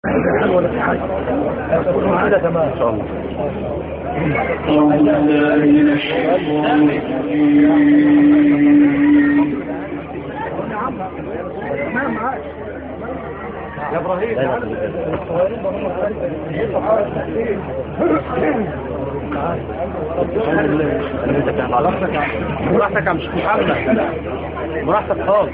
ولا في حاجة كله هذا تمام ان شاء الله يا ابراهيم براحتك يا مش محمد براحتك خالص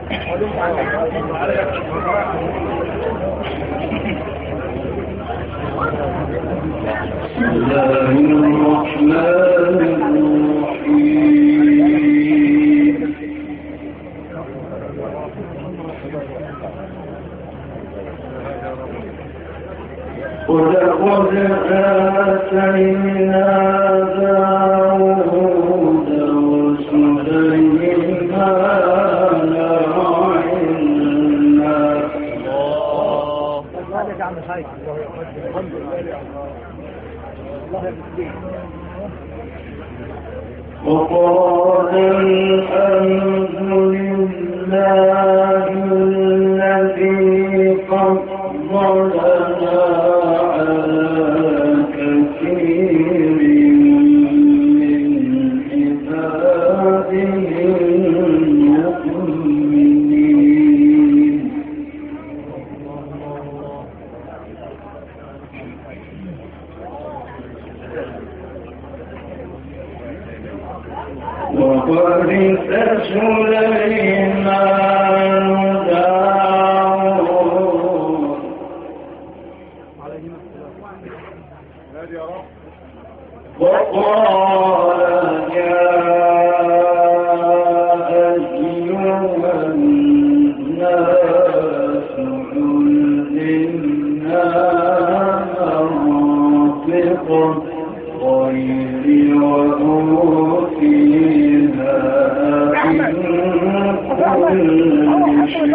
بسم الله الرحمن الرحيم ولقد آتينا داود وسليمان علما مالك يا عم خايف الحمد لله الله يبارك وقال الحمد لله الذي فضلنا على كثير من عباده المؤمنين وورث سليمان داود وقال يا أيها الناس علمنا منطق الطير وأوتينا من كل شيء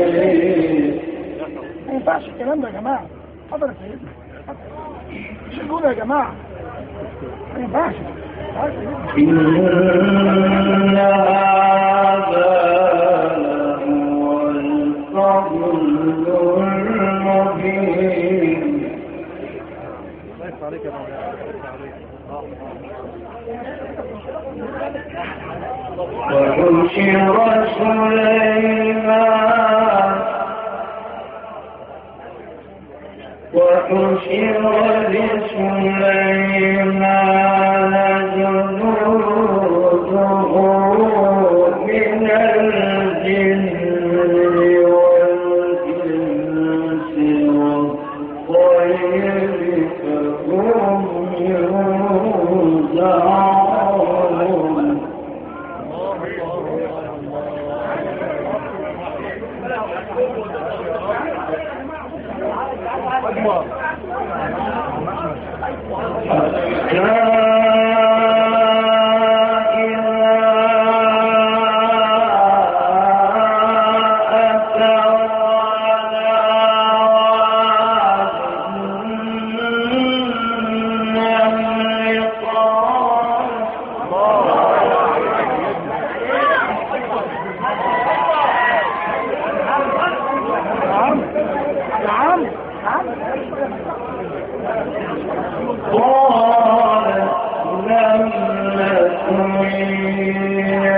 ما ينفعش الكلام ده يا جماعة حضر سيدنا مش نقول يا جماعة ما ينفعش تعال سيدنا. إن هذا لهو الفضل المبين وحشر سليمان وحشر لسليمان جنوده من الجن والإنس والطير فهم يوزعون حتى نعم نعم نعم قال لم نكن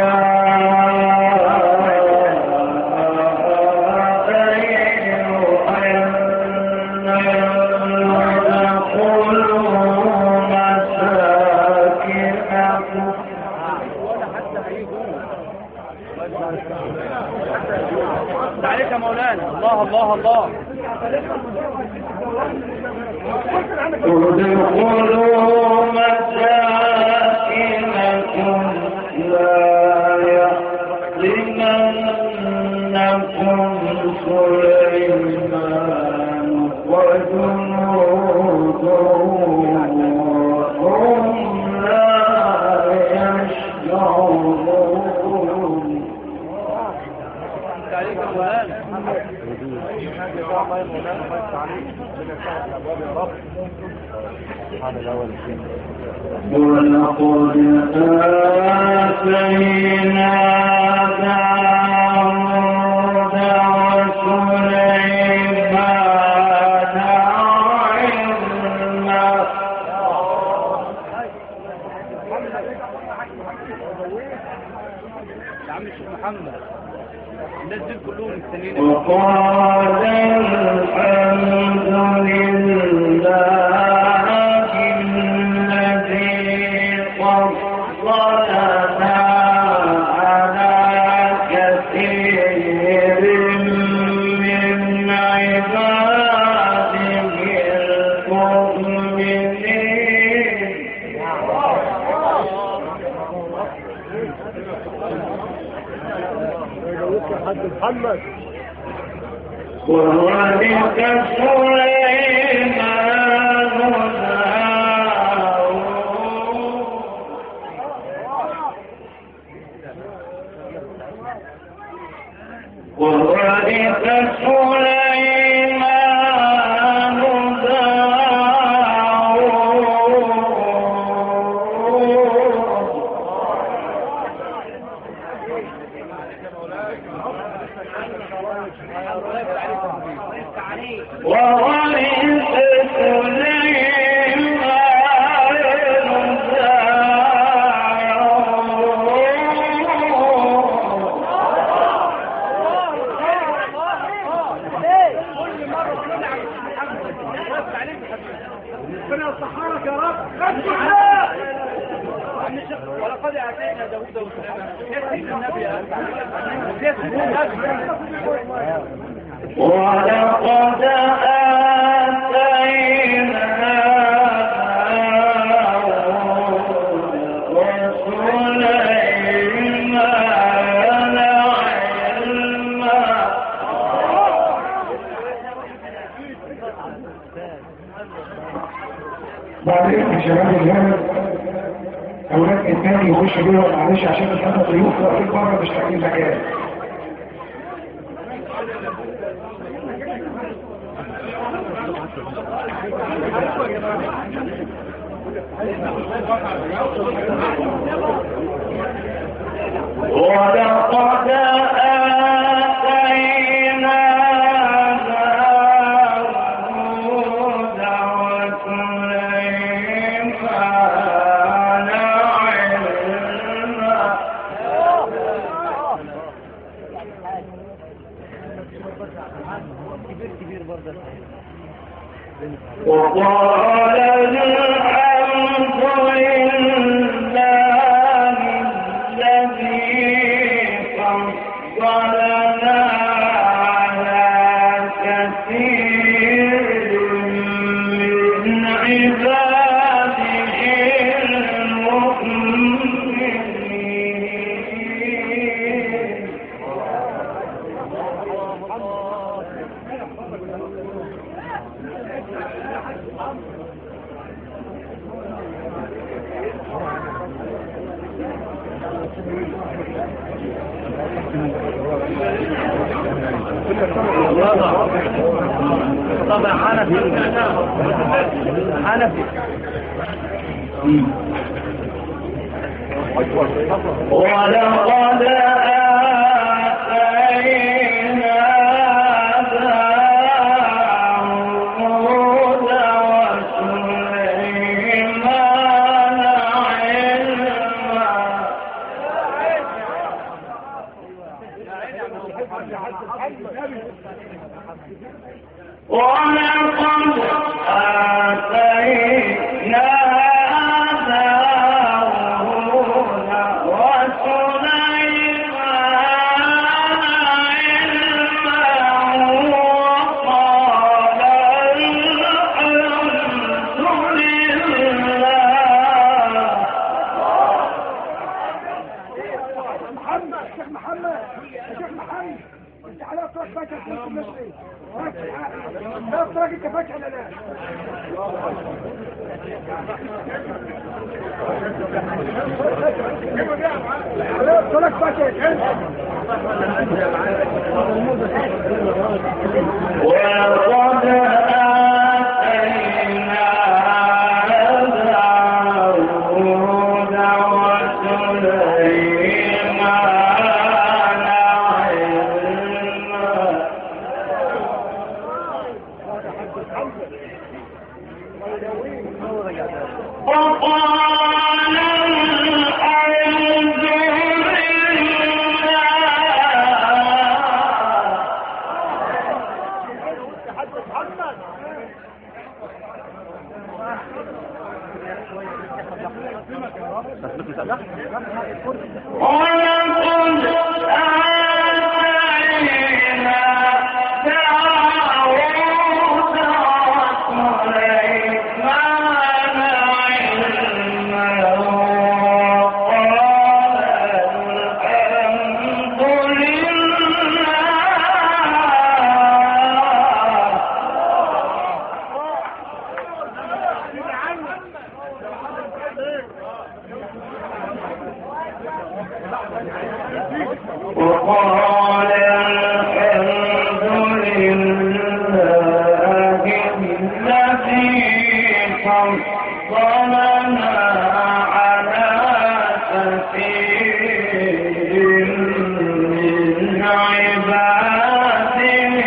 عليك يا مولانا الله الله الله ادخلوا مساكنكم لا يحزننكم سليمان وجنوده وهم لا يشعرون عليك يا مولانا ولقد آتينا داود وسليمان عم الشيخ محمد الناس دول كلهم مستنيين وقال الحمد لله الذي فضلنا على كثير من عباده المؤمنين حد محمد وورث سليمان داود وورث سليمان داود وورث سليمان داود ربنا يصححك يا رب ولقد اتينا داوود وسليمان يكفي النبي يا يكفي النبي ولقد آتينا وسليمان علما بعدين يا شباب الهند اولاد انتاج يخش بيهم معلش عشان الحمد ضيوف واقفين بره مش لاقيين مكان ولقد آتينا داود وسليمان علما وقال الحمد لله الذي فضلنا على كثير من عباده المؤمنين طبعا حنفي حنفي ولقد آتينا داود وسليمان علما ولقد آتينا داود وسليمان علما وقال الحمد لله محمد شيخ محمد يا شيخ محمد انت على طريق فاكر في المصري لا طريق انت فاكر ولا لا على طريق فاكر ولقد آتينا داود وسليمان علما وقال الحمد لله ولقد آتينا داود وسليمان علما وقال الحمد لله وقال الحمد لله الذي فضلنا على كثير من عباده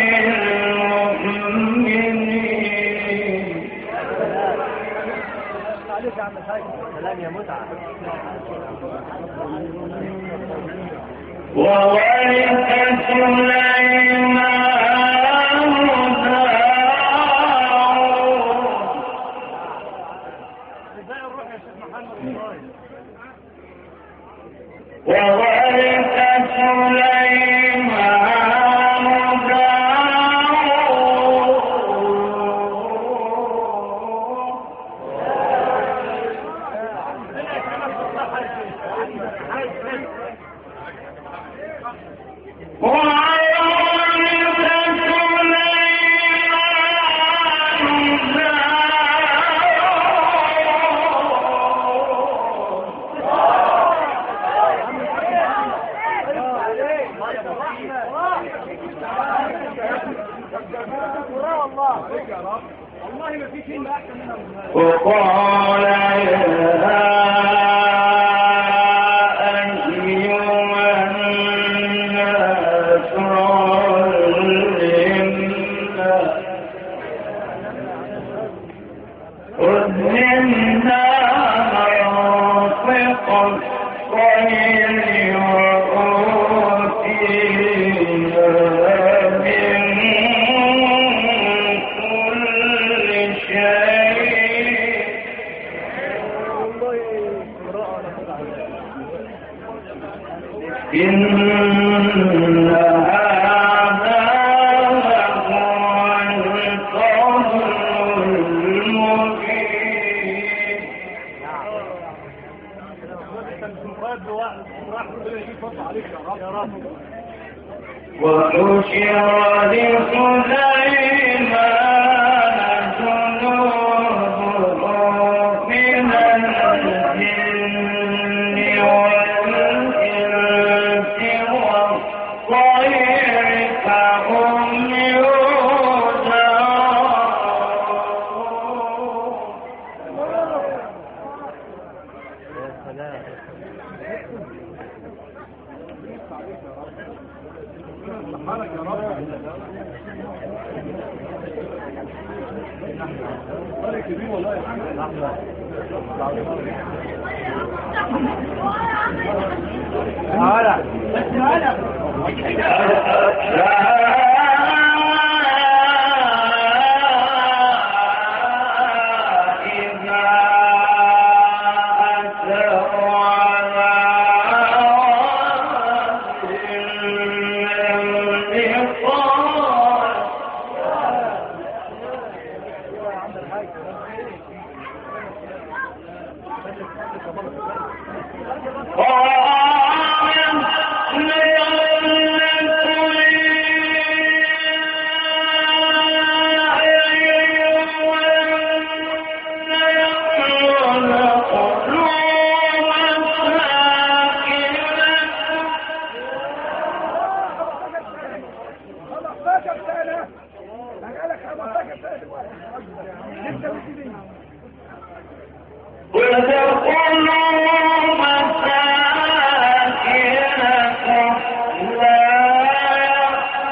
المؤمنين عليك يا عم الحاج سلام يا متعه وورث سليمان داود ازاي نروح يا شيخ محمد والله وورث سليمان داود وورث سليمان داود والله ما في شيء احسن منها وقال يا أيها الناس علمنا علمنا منطق الطير وأوتينا من كل شيء إن هذا لهو الفضل المبين وحشر لسليمان جنوده من الجن والإنس والطير فهم يوزعون تعالى تعالى خلاص 15 سنة انا لك 15 سنة دلوقتي لسه مسلمين ادخلوا مساكنكم لا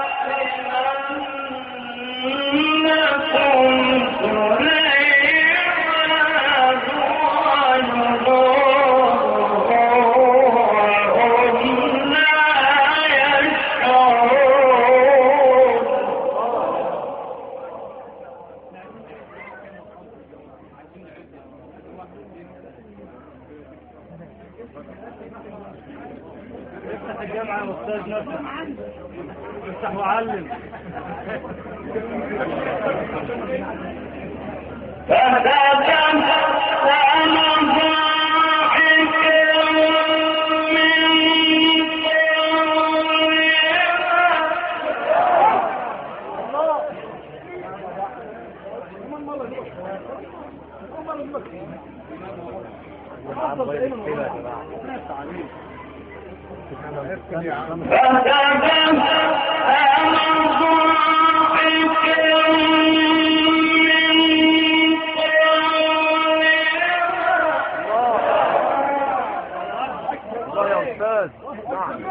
يحزنكم سليمان وجنوده وهم لا يشعرون فتح الجامعة يا أستاذ نفسك افتح وعلم الله يا أستاذ نعم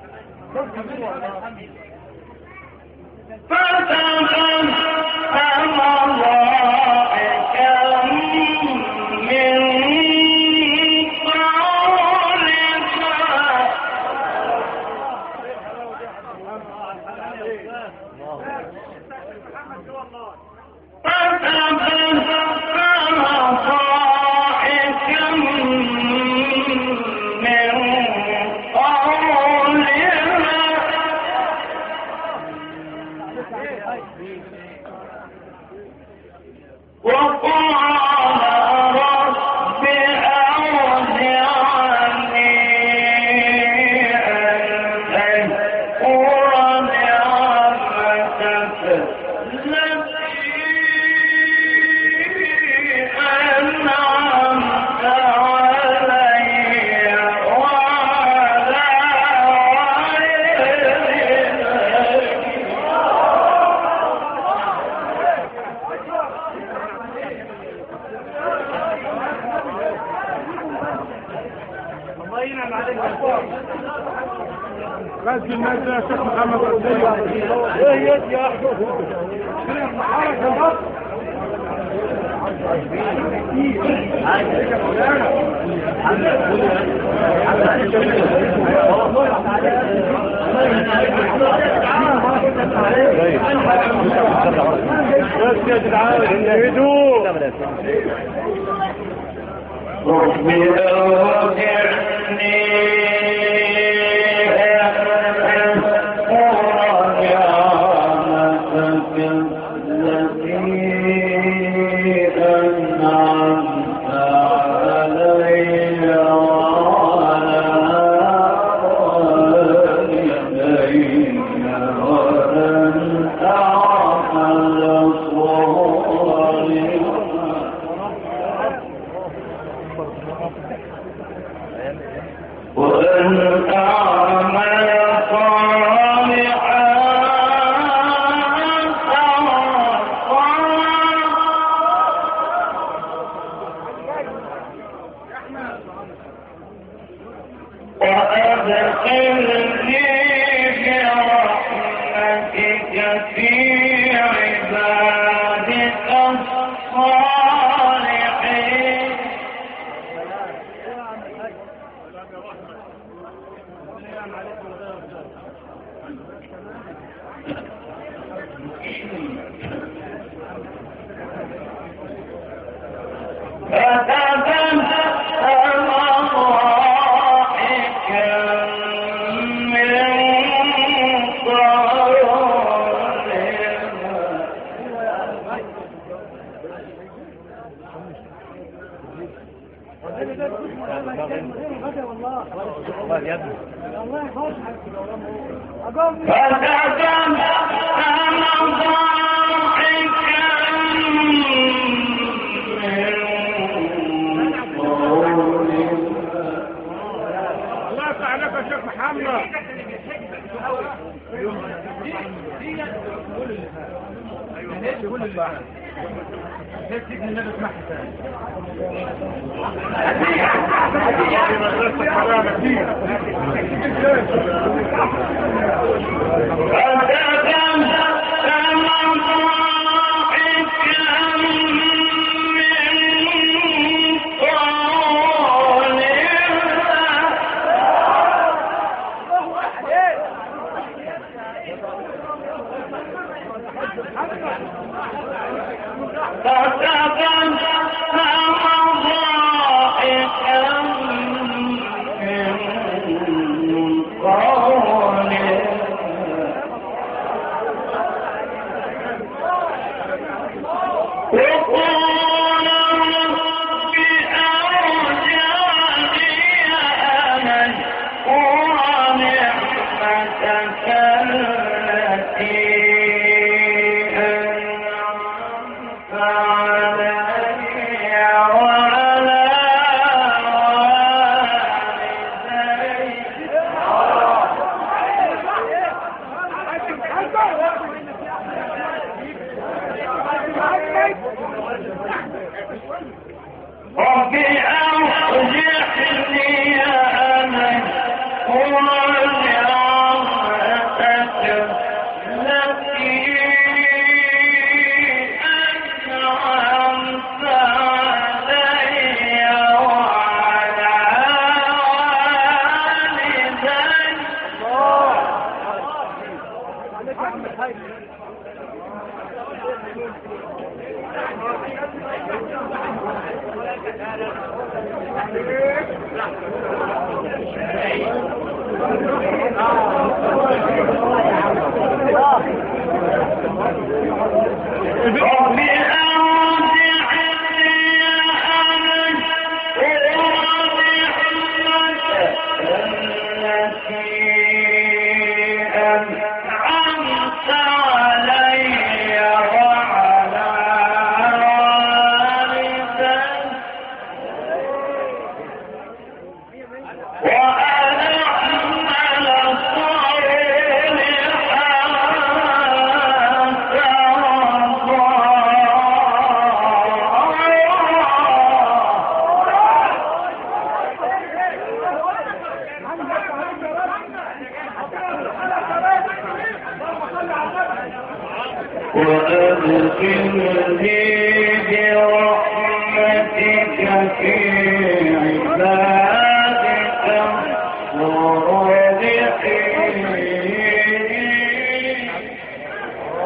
الله ينعم عليك يا أستاذ غزل الناس يا شيخ محمد رسول ايه يد يا احمد بس يا جدعان هدوء رب أوزعني وأن أعمل صالحا وأدخلني برحمتك في عبادك الصالحين فتبسم ضاحكا من قولها الله يا ابني فتبسم ضاحكا من قولها الله يفتح عليك يا شيخ محمد فتبسم ضاحكا من قولها فتبسم ضاحكا من قولها رب أوزعني أن أشكر نعمتك التي أنعمت علي وعلى والدي رب أوزعني أن أشكر نعمتك التي أنعمت علي وعلى والدي وأن أعمل صالحا ترضاه وأدخلني برحمتك في عبادك الصالحين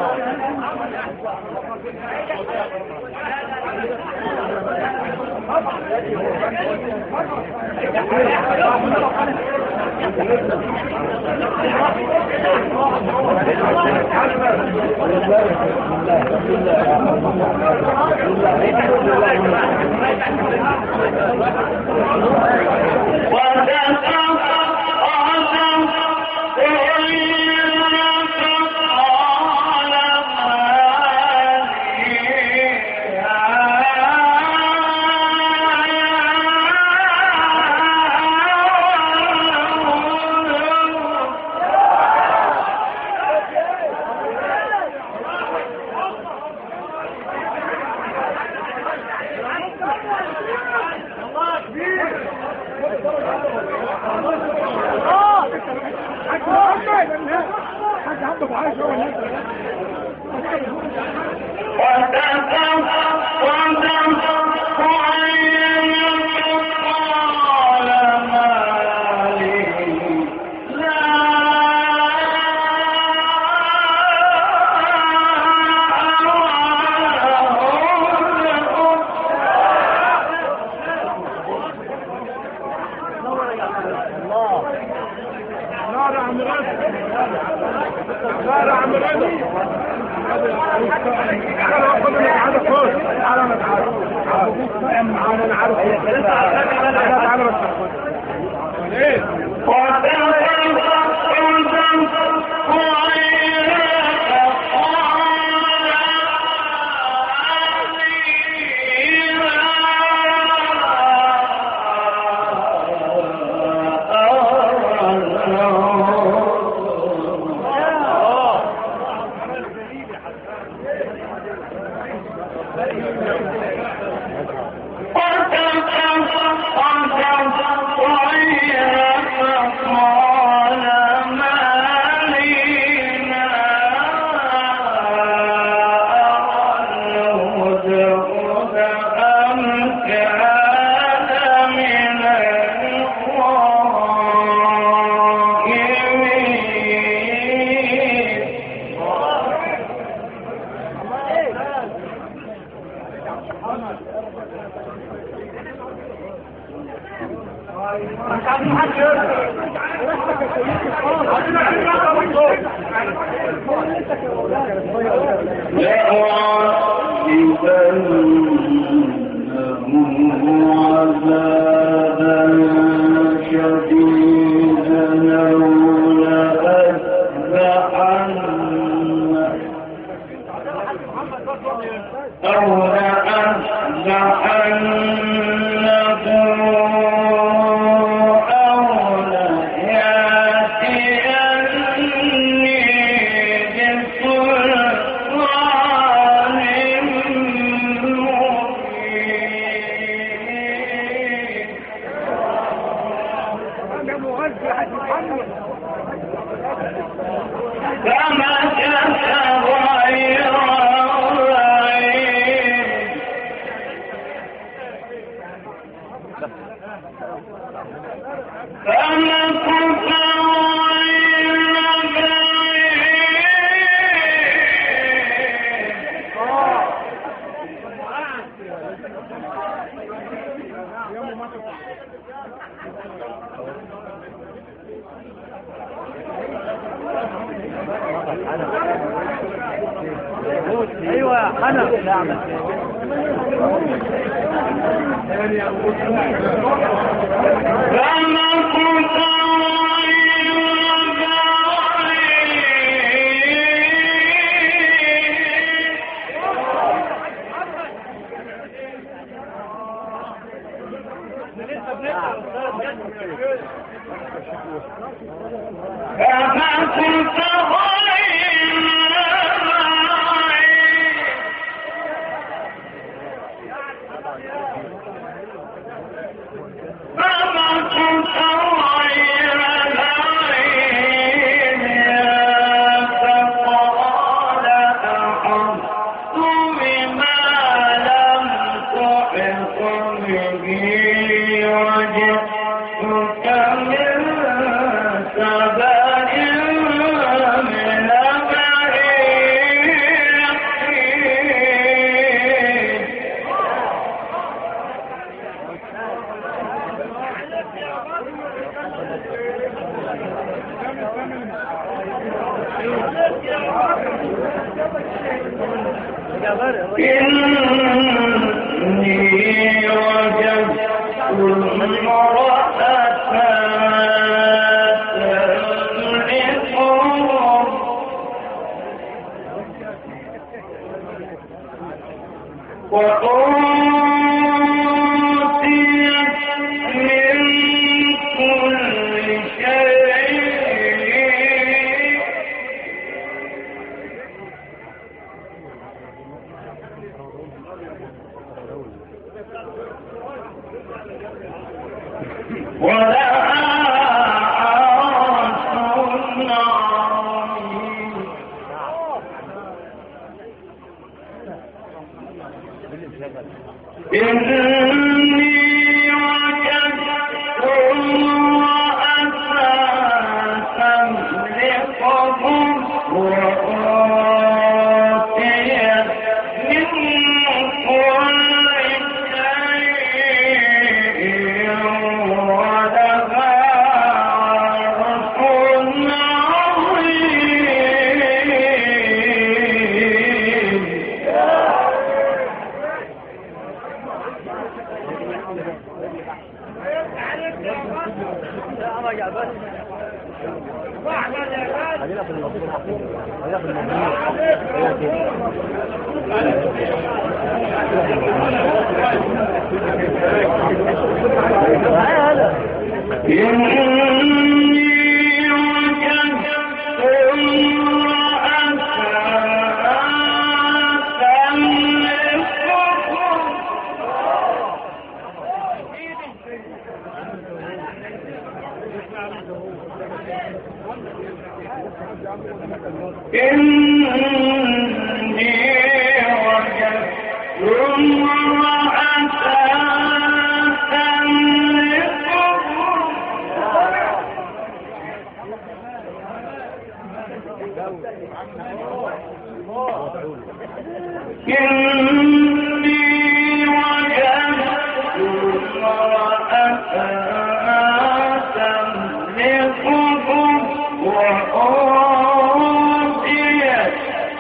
حاجة عنده بعيش هو الناس نار يا عم رضا نار يا عم رضا تعالى خد اللي معانا فوق تعالى انا تعالى معانا انا عارف تعالى تعالى بس ايه أو ده مغذي يا حاج محمد ايوه يا حنف نعم إني وجدت امرأة تملكهم وأوتيت من كل شيء ولها عرش عظيم إني وجدت امرأة تملكهم وأوتيت من كل شيء ولها عرش عظيم خلينا في الموضوع خلينا في الموضوع هي كده هذا إني وجدت امرأة تملكهم إني وجدت امرأة تملكهم إني وجدت امرأة تملكهم وأوتيت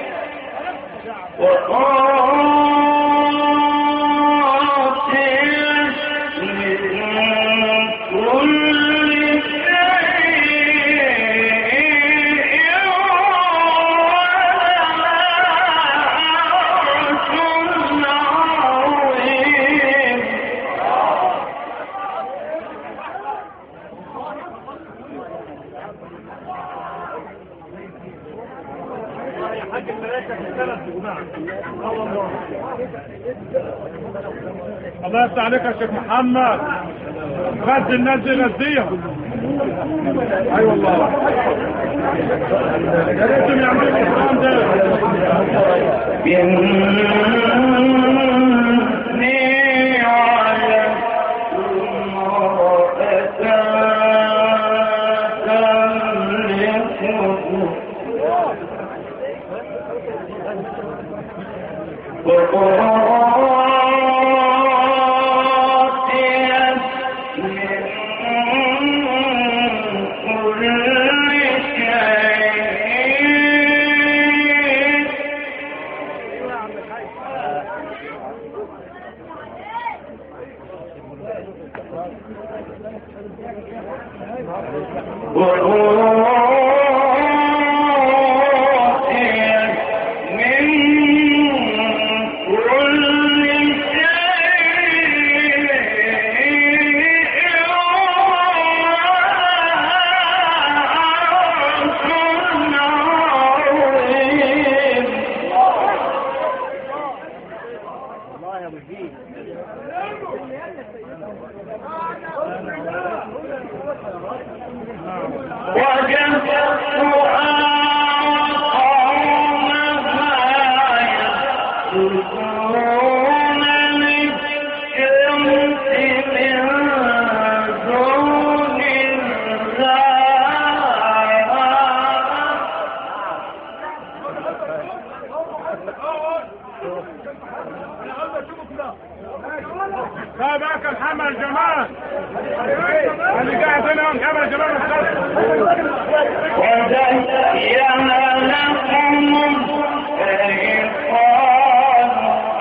وأوتيت من كل شيء ولها عرش الله يفتح عليك يا شيخ محمد غزي الناس دي غزيهم اي والله يا ريتهم يعملوا الكلام ده إني علمت امرأة تملكهم وقراتيت من كل شيء وأوتيت من كل شيء عظيم وجدتها قومها يسجدون للشمس من دون الله تابعك الحمل جمال اللي قاعد هنا محمد جمال الخلف وزين لكم الشيطان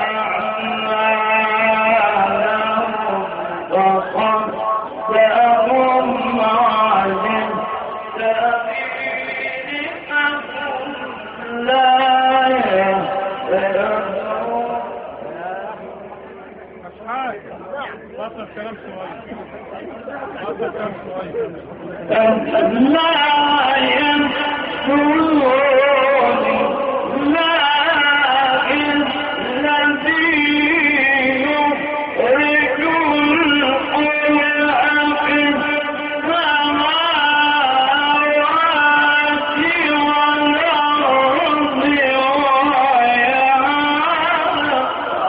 أعمالهم وصدهم عن السبيل فهم لا يهتدون مش حاجة بطل كلام شوية بطل كلام شوية لا ينصرون لا الذي يخرج الحياة في السماوات والأرض ويعلم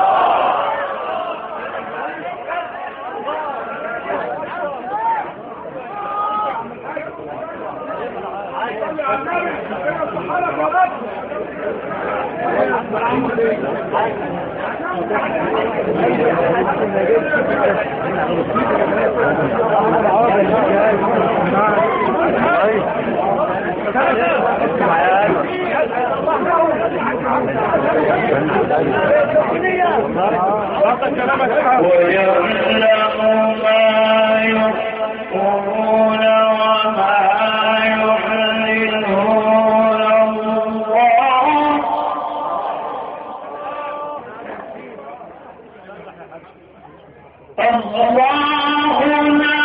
بطل كلامك شوية ويعلم ما يخفون وما يعلنون الله الله لا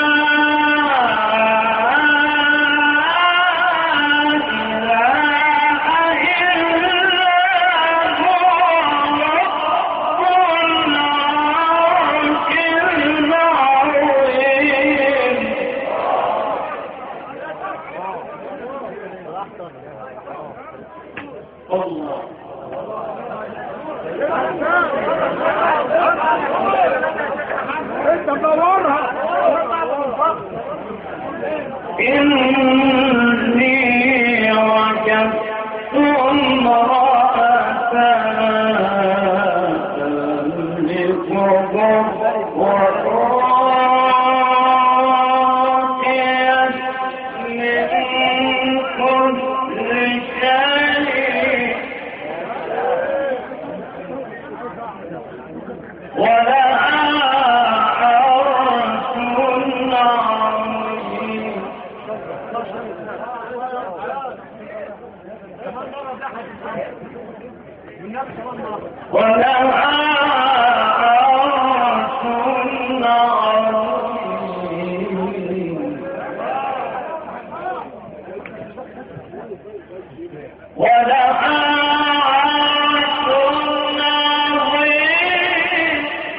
إله إلا هو رب العرش العظيم الله انت مدورها إني وجدت امرأة تملكهم وأوتيت من كل شيء ولها عرش عظيم ولها عرش عظيم ولها عرش عظيم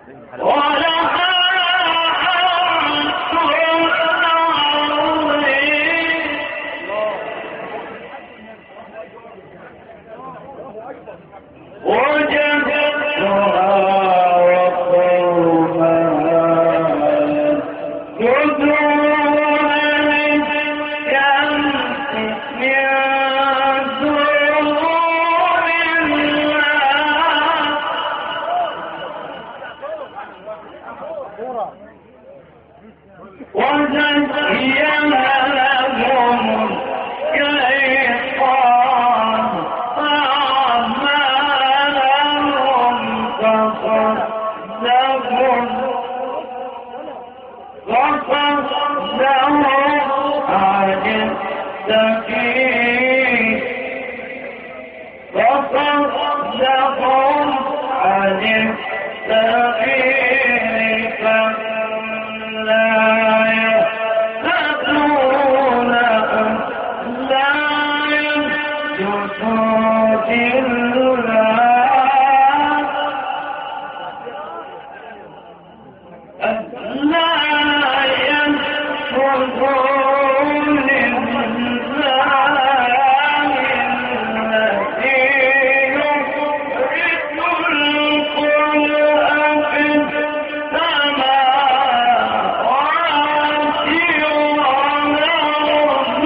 وزين لهم الشيطان أعمالهم فصدهم فصدهم عن السبيل فصدهم عن السبيل فلا يهتدون لا يسجدون لا يسجدون لله الذي يخرج القرآن في السماوات والأرض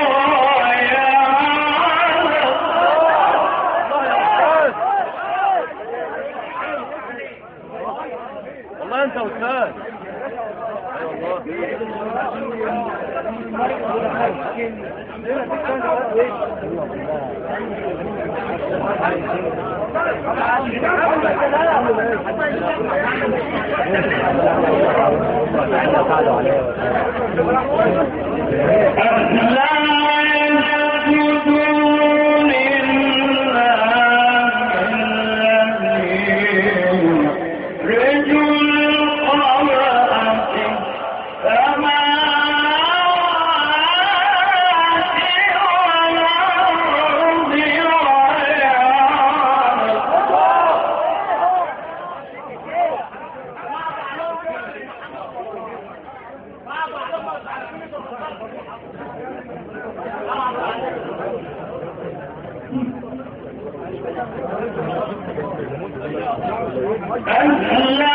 ويعلم والله انت استاذ اي لا يسجدون لله الذي يخرج القمر في السماوات والأرض ويعلم ألا